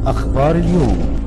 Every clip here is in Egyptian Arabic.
أخبار اليوم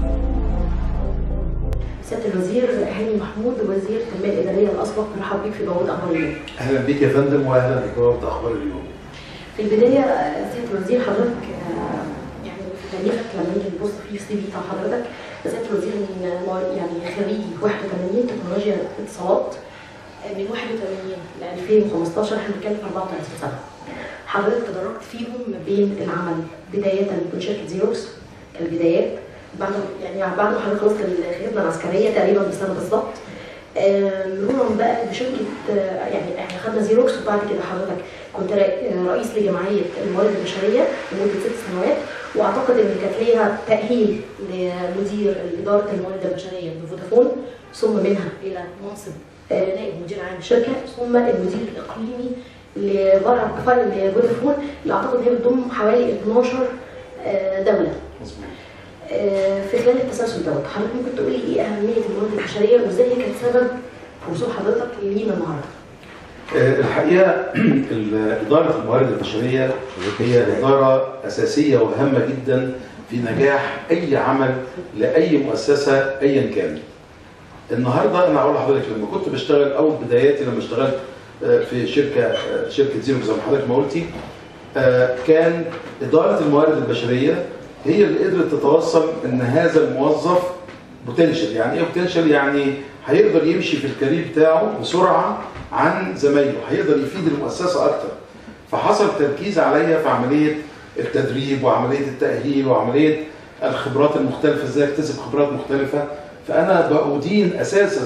سياده الوزير هاني محمود وزير التنميه الاداريه الاسبق مرحبا بك في بوابه اخبار اليوم. اهلا بك يا فندم واهلا ببوابه اخبار اليوم. في البدايه آه، سياده الوزير حضرتك آه، يعني في تاريخك لما نيجي نبص في السي في بتاع حضرتك سياده الوزير من آه، يعني خريج 81 تكنولوجيا اتصالات آه، من 81 ل 2015 احنا بنتكلم في 34 سنه. حضرتك تدرجت فيهم ما بين العمل بدايه من شركه زيروكس البدايات بعد يعني بعد ما حضرتك خلصت الخدمه العسكريه تقريبا بسنه بالظبط آه، مرورا بقى بشركه آه، يعني احنا خدنا زيروكس وبعد كده حضرتك كنت رئ- رئيس لجمعيه الموارد البشريه لمده ست سنوات واعتقد ان كانت ليها تاهيل لمدير اداره الموارد البشريه بفودافون ثم منها الى منصب آه، نائب مدير عام الشركه ثم المدير الاقليمي لفرع فرع لفودافون اللي اعتقد ان هي بتضم حوالي 12 آه، دوله مظبوط. آه، في خلال التسلسل دوت حضرتك ممكن تقولي ايه اهميه الموارد البشريه وازاي هي كانت سبب في وصول حضرتك لينا النهارده؟ آه، الحقيقه ال- اداره الموارد البشريه هي اداره اساسيه وهامه جدا في نجاح اي عمل لاي مؤسسه ايا كان. النهارده انا هقول لحضرتك لما كنت بشتغل اول بداياتي لما اشتغلت آه، في شركه آه، شركه زيرو زي ما حضرتك ما قلتي آه، كان اداره الموارد البشريه هي اللي قدرت تتوصل ان هذا الموظف بوتنشال يعني ايه بوتنشال يعني هيقدر يمشي في الكارير بتاعه بسرعه عن زمايله هيقدر يفيد المؤسسه اكتر فحصل تركيز عليا في عمليه التدريب وعمليه التاهيل وعمليه الخبرات المختلفه ازاي اكتسب خبرات مختلفه فانا بأدين اساسا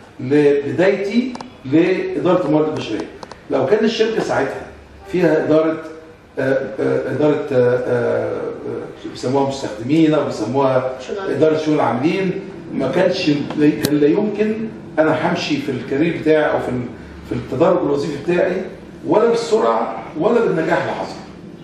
لبدايتي لاداره الموارد البشريه لو كان الشركه ساعتها فيها اداره آه، آه، اداره آه، آه، آه، بيسموها مستخدمين او بيسموها اداره شؤون العاملين ما كانش كان لا يمكن انا همشي في الكارير بتاعي او في ال- في التدرج الوظيفي بتاعي ولا بالسرعه ولا بالنجاح اللي حصل.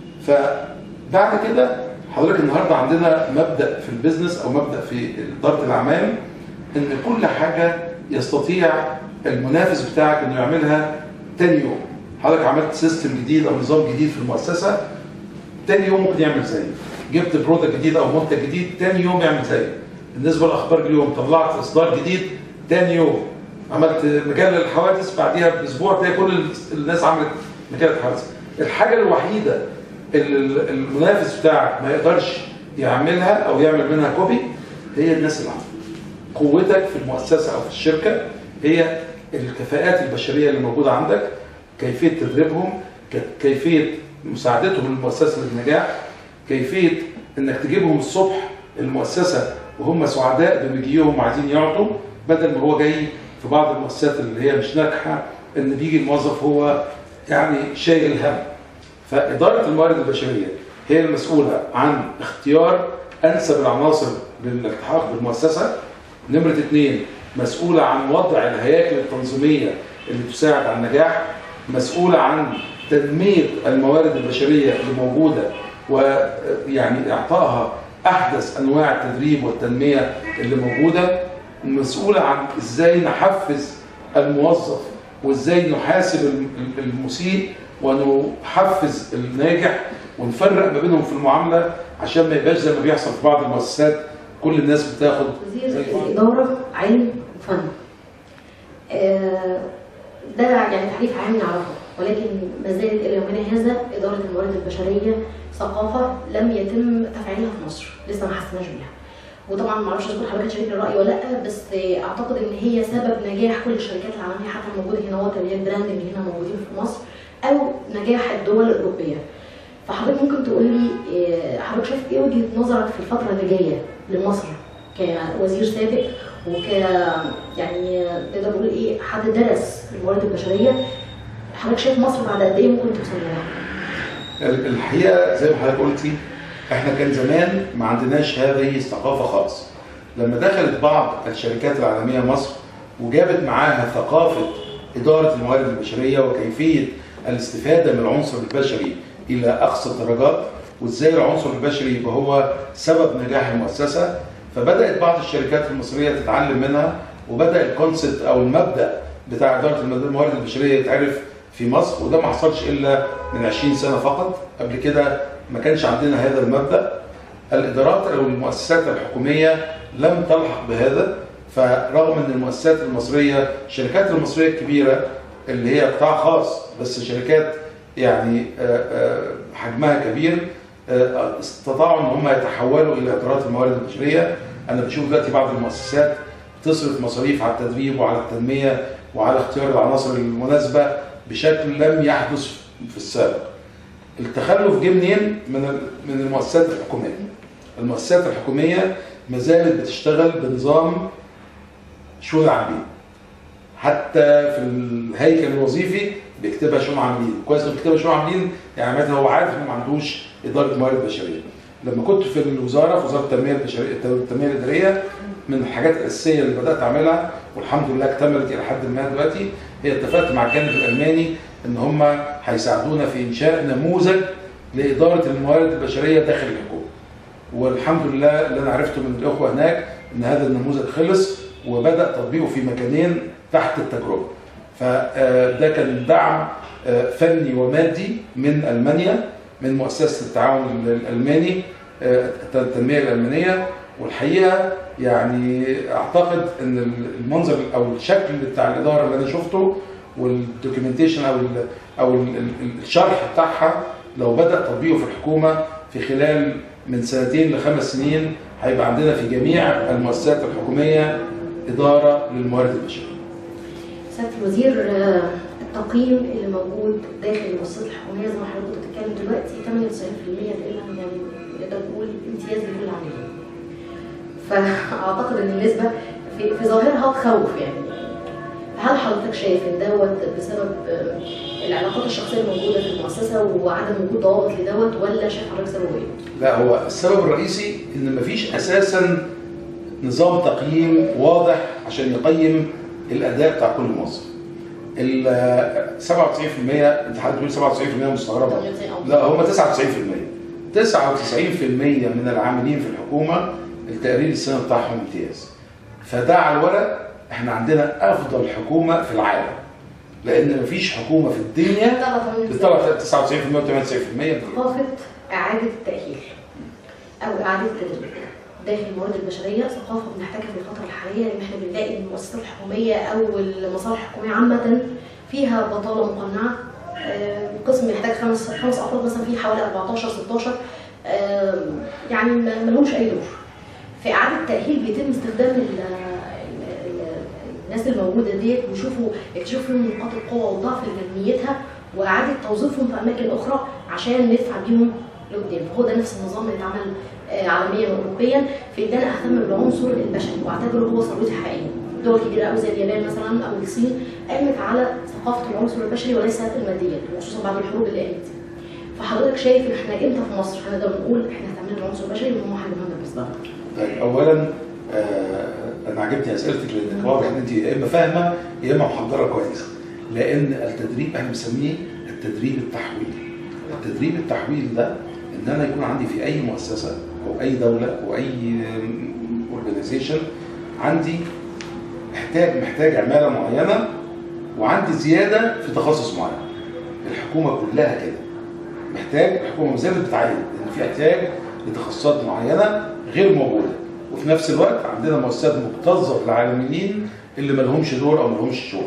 فبعد كده حضرتك النهارده عندنا مبدا في البيزنس او مبدا في اداره الاعمال ان كل حاجه يستطيع المنافس بتاعك انه يعملها تاني يوم. حضرتك عملت سيستم جديد او نظام جديد في المؤسسه تاني يوم ممكن يعمل زيه جبت برودكت جديد او منتج جديد تاني يوم يعمل زيه بالنسبه لاخبار اليوم طلعت اصدار جديد تاني يوم عملت مجله للحوادث بعديها باسبوع تلاقي كل الناس عملت مجله حوادث الحاجه الوحيده اللي المنافس بتاعك ما يقدرش يعملها او يعمل منها كوبي هي الناس اللي عندك قوتك في المؤسسه او في الشركه هي الكفاءات البشريه اللي موجوده عندك كيفيه تدريبهم ك- كيفيه مساعدتهم للمؤسسه للنجاح كيفيه انك تجيبهم الصبح المؤسسه وهم سعداء بمجيهم وعايزين يعطوا بدل ما هو جاي في بعض المؤسسات اللي هي مش ناجحه ان بيجي الموظف هو يعني شايل الهم فإدارة الموارد البشرية هي المسؤولة عن اختيار أنسب العناصر للالتحاق بالمؤسسة نمرة اثنين مسؤولة عن وضع الهياكل التنظيمية اللي تساعد على النجاح مسؤولة عن تنمية الموارد البشرية اللي موجودة ويعني إعطائها أحدث أنواع التدريب والتنمية اللي موجودة مسؤولة عن إزاي نحفز الموظف وإزاي نحاسب الم- المسيء ونحفز الناجح ونفرق ما بينهم في المعاملة عشان ما يبقاش زي ما بيحصل في بعض المؤسسات كل الناس بتاخد وزير زي بعض. الاداره علم وفن. آه، ده يعني تعريف عام نعرفه ولكن ما زالت الى يومنا هذا اداره الموارد البشريه ثقافه لم يتم تفعيلها في مصر لسه ما حسناش بيها. وطبعا ما اعرفش اذا كنت حضرتك شاركني الراي ولا لا بس اعتقد ان هي سبب نجاح كل الشركات العالميه حتى الموجوده هنا وات اللي هي البراند اللي هنا موجودين في مصر او نجاح الدول الاوروبيه. فحضرتك ممكن تقول لي آه، حضرتك شايف ايه وجهه نظرك في الفتره اللي جايه لمصر كوزير سابق وك يعني نقدر نقول ايه حد درس الموارد البشريه حضرتك شايف مصر بعد قد ايه ممكن توصل لها؟ الحقيقه زي ما حضرتك قلتي احنا كان زمان ما عندناش هذه الثقافه خالص لما دخلت بعض الشركات العالميه مصر وجابت معاها ثقافه اداره الموارد البشريه وكيفيه الاستفاده من العنصر البشري الى اقصى الدرجات وازاي العنصر البشري يبقى هو سبب نجاح المؤسسه فبدات بعض الشركات المصريه تتعلم منها وبدا الكونسبت او المبدا بتاع اداره الموارد البشريه يتعرف في مصر وده ما حصلش الا من 20 سنه فقط قبل كده ما كانش عندنا هذا المبدا الادارات او المؤسسات الحكوميه لم تلحق بهذا فرغم ان المؤسسات المصريه الشركات المصريه الكبيره اللي هي قطاع خاص بس شركات يعني آه، آه، حجمها كبير آه، استطاعوا ان هم يتحولوا الى ادارات الموارد البشريه انا بشوف دلوقتي بعض المؤسسات تصرف مصاريف على التدريب وعلى التنميه وعلى اختيار العناصر المناسبه بشكل لم يحدث في السابق. التخلف جه منين؟ من ال- من المؤسسات الحكوميه. المؤسسات الحكوميه ما زالت بتشتغل بنظام شؤون العاملين. حتى في الهيكل الوظيفي بيكتبها شؤون عاملين، كويس انه بيكتبها شؤون عاملين يعني معناتها هو عارف انه ما عندوش اداره موارد بشريه. لما كنت في الوزاره في وزاره التنميه البشريه التنميه الاداريه من الحاجات الاساسيه اللي بدات اعملها والحمد لله اكتملت الى حد ما دلوقتي هي اتفقت مع الجانب الالماني ان هم هيساعدونا في انشاء نموذج لاداره الموارد البشريه داخل الحكومه. والحمد لله اللي انا عرفته من الاخوه هناك ان هذا النموذج خلص وبدا تطبيقه في مكانين تحت التجربه. فده كان دعم آه، فني ومادي من المانيا من مؤسسه التعاون الالماني آه، التنميه الالمانيه والحقيقه يعني اعتقد ان المنظر او الشكل بتاع الاداره اللي انا شفته والدوكيومنتيشن او ال او ال ال الشرح بتاعها لو بدا تطبيقه في الحكومه في خلال من سنتين لخمس سنين هيبقى عندنا في جميع المؤسسات الحكوميه اداره للموارد البشريه. سياده الوزير آه، التقييم اللي موجود داخل المؤسسات الحكوميه زي ما حضرتك بتتكلم دلوقتي 98% تقريبا يعني نقدر نقول امتياز لكل عاملين. فاعتقد ان النسبه في, في ظاهرها تخوف يعني. هل حضرتك شايف ان دوت بسبب آه، العلاقات الشخصيه الموجوده في المؤسسه وعدم وجود ضوابط لدوت ولا شايف حضرتك سببه ايه؟ لا هو السبب الرئيسي ان مفيش اساسا نظام تقييم واضح عشان يقيم الاداء بتاع كل موظف. ال 97% انت حضرتك بتقول 97% مستغربه لا هم 99% 99% من العاملين في الحكومه التقرير السنه بتاعهم امتياز. فده على الورق احنا عندنا افضل حكومه في العالم. لان مفيش حكومه في الدنيا بتطلع 99% و98% ثقافة إعادة التأهيل أو إعادة التدريب داخل الموارد البشرية ثقافة بنحتاجها في الفترة الحالية لأن احنا بنلاقي إن المؤسسات الحكومية أو المصالح الحكومية عامة فيها بطالة مقنعة آه، القسم يحتاج خمس خمس أفراد مثلا فيه حوالي 14 16 آه، يعني ما ما لهمش أي دور في إعادة التأهيل بيتم استخدام ال- ال- ال- الناس الموجودة ديت ويشوفوا يكتشفوا فيهم نقاط القوة والضعف اللي في نيتها واعاده توظيفهم في اماكن اخرى عشان ندفع بيهم لقدام فهو ده نفس النظام اللي اتعمل آه، عالميا واوروبيا في ان انا اهتم بالعنصر البشري واعتبره هو ثروتي الحقيقيه دول كبيره قوي زي اليابان مثلا او الصين قامت على ثقافه العنصر البشري وليس الماديات وخصوصا بعد الحروب اللي قامت فحضرتك شايف ان احنا امتى في مصر هنقدر نقول احنا اهتمينا بالعنصر البشري وان هو حاجه مهمه بالنسبه لنا طيب اولا آه انا عجبتني اسئلتك لانك واضح ان انت يا اما فاهمه يا اما محضره كويس لان التدريب احنا بنسميه التدريب التحويلي التدريب التحويلي ده ان انا يكون عندي في اي مؤسسه او اي دوله او اي اورجانيزيشن عندي محتاج محتاج عماله معينه وعندي زياده في تخصص معين الحكومه كلها كده محتاج الحكومه ما زالت بتعين ان في احتياج لتخصصات معينه غير موجوده وفي نفس الوقت عندنا مؤسسات مكتظه بالعالميين اللي ما لهمش دور او ما لهمش شغل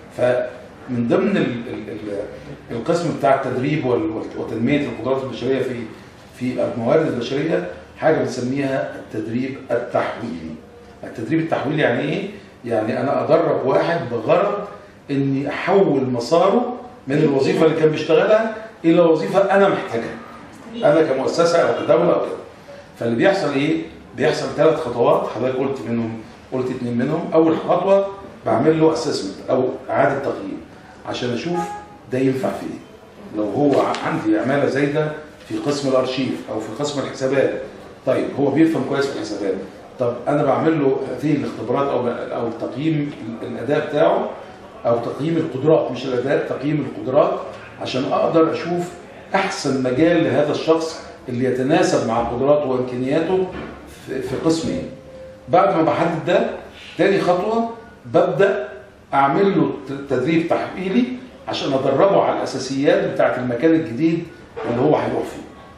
فمن ضمن ال ال ال القسم بتاع التدريب وال- وتنميه القدرات البشريه في في الموارد البشريه حاجه بنسميها التدريب التحويلي التدريب التحويلي يعني ايه يعني انا ادرب واحد بغرض اني احول مساره من الوظيفه اللي كان بيشتغلها الى وظيفه انا محتاجها انا كمؤسسه او كدوله او كده فاللي بيحصل ايه بيحصل ثلاث خطوات حضرتك قلت منهم قلت اتنين منهم اول خطوه بعمل له اسسمنت او اعاده تقييم عشان اشوف ده ينفع في ايه لو هو عندي عماله زايده في قسم الارشيف او في قسم الحسابات طيب هو بيفهم كويس في الحسابات طب انا بعمل له هذه الاختبارات او او تقييم الاداء بتاعه او تقييم القدرات مش الاداء تقييم القدرات عشان اقدر اشوف احسن مجال لهذا الشخص اللي يتناسب مع قدراته وامكانياته في في قسم ايه بعد ما بحدد ده تاني خطوه ببدا اعمل له ت- تدريب تحويلي عشان ادربه على الاساسيات بتاعه المكان الجديد اللي هو هيروح فيه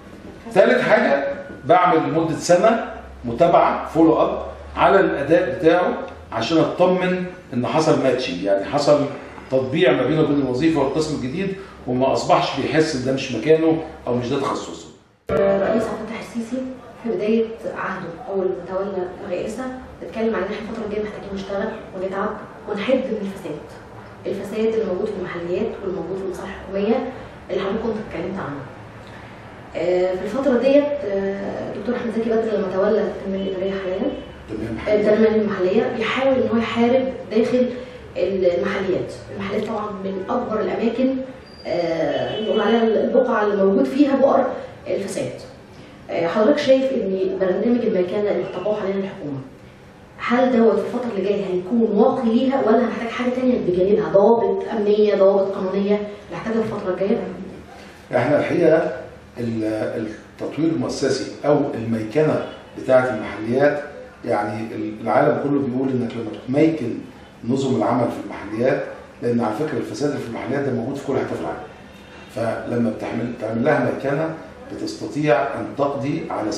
ثالث حاجه بعمل لمده سنه متابعه فولو اب على الاداء بتاعه عشان اطمن ان حصل ماتشنج يعني حصل تطبيع ما بينه وبين الوظيفه والقسم الجديد وما اصبحش بيحس ان ده مش مكانه او مش ده تخصصه. الرئيس عبد الفتاح السيسي في بدايه عهده اول ما تولى الرئاسه اتكلم عن ان احنا الفتره الجايه محتاجين نشتغل ونتعب ونحد من الفساد. الفساد اللي موجود في المحليات واللي موجود في المصالح الحكوميه اللي حضرتك كنت اتكلمت عنه. آه، في الفتره ديت آه، دكتور احمد زكي بدر لما تولى التنميه الاداريه حاليا تمام التنميه المحليه بيحاول ان هو يحارب داخل المحليات، المحليات طبعا من اكبر الاماكن آه، نقول عليها البقعه اللي موجود فيها بؤر الفساد. آه، حضرتك شايف ان برنامج المكانه اللي طبقوه حاليا الحكومه هل دوت في الفتره اللي جايه هيكون واقي ليها ولا هنحتاج حاجه ثانيه بجانبها ضوابط امنيه ضوابط قانونيه نحتاجها في الفتره الجايه؟ احنا الحقيقه ال- التطوير المؤسسي او الميكنه بتاعه المحليات يعني العالم كله بيقول انك لما تميكن نظم العمل في المحليات لان على فكره الفساد اللي في المحليات ده موجود في كل حته في العالم. فلما بتعمل تعمل لها ميكنه بتستطيع ان تقضي على 60%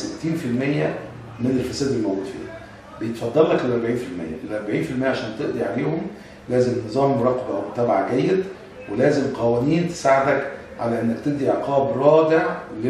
من الفساد الموجود فيها. بيتفضل لك ال 40% ال 40% عشان تقضي عليهم لازم نظام مراقبه ومتابعه جيد ولازم قوانين تساعدك على انك تدي عقاب رادع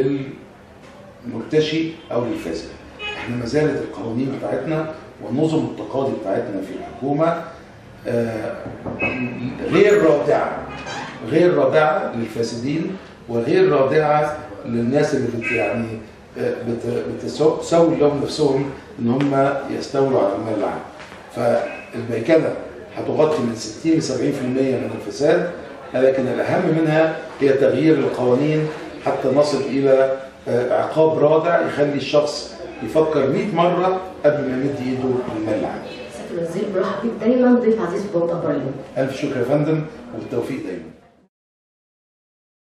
للمرتشي او للفاسد. احنا ما زالت القوانين بتاعتنا والنظم التقاضي بتاعتنا في الحكومه آه، غير رادعه غير رادعه للفاسدين وغير رادعه للناس اللي بت يعني آه، بت- بتسو- تسوي لهم نفسهم ان هم يستولوا على المال العام. فالميكنه هتغطي من 60 ل 70% من الفساد لكن الاهم منها هي تغيير القوانين حتى نصل الى آه، عقاب رادع يخلي الشخص يفكر 100 مره قبل ما يمد ايده للمال العام. سياده الوزير برحب بيك دايما ضيف عزيز في بوابه اخبار اليوم. الف شكر يا فندم والتوفيق دايما.